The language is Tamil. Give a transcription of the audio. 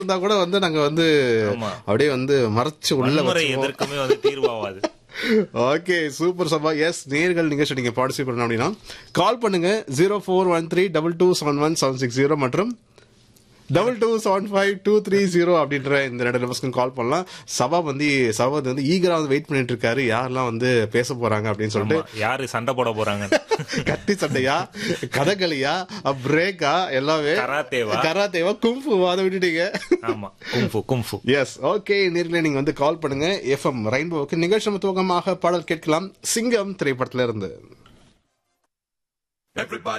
இருந்தா கூட வந்து நாங்க வந்து ஆமா. அப்படியே வந்து மறைச்சு உள்ள வன்முறை வச்சிருவோம் எதற்குமே வந்து தீர்வாகாது ஓகே சூப்பர் சபா எஸ் நேர்கள் நிகழ்ச்சி நீங்க பார்ட்டிசிபேட் பண்ணணும் அப்படின்னா கால் பண்ணுங்க zero four one three double two seven one seven six zero மற்றும் double two seven five two three zero அப்படின்ற இந்த ரெண்டு நம்பர்ஸ்க்கு கால் பண்ணலாம் சபா வந்து சபா வந்து ஈகரா வந்து வெயிட் பண்ணிட்டு இருக்காரு யாரெல்லாம் வந்து பேச போறாங்க அப்படின்னு சொல்லிட்டு ஆமா. யாரு சண்டை போட போறாங்க கட்டி சண்டையா கதகளியா பிரேக்கா எல்லாமே கராத்தேவா? கராத்தேவா கும்புவா அதை விட்டுட்டீங்க ஆமா கும்ஃபு கும்ஃபு எஸ் ஓகே நேர்ல நீங்க வந்து கால் பண்ணுங்க எஃப்எம் ரெயின்போவுக்கு நிகழ்ச்சி துவக்கமாக பாடல் கேட்கலாம் சிங்கம் திரைப்படத்துல இருந்து Everybody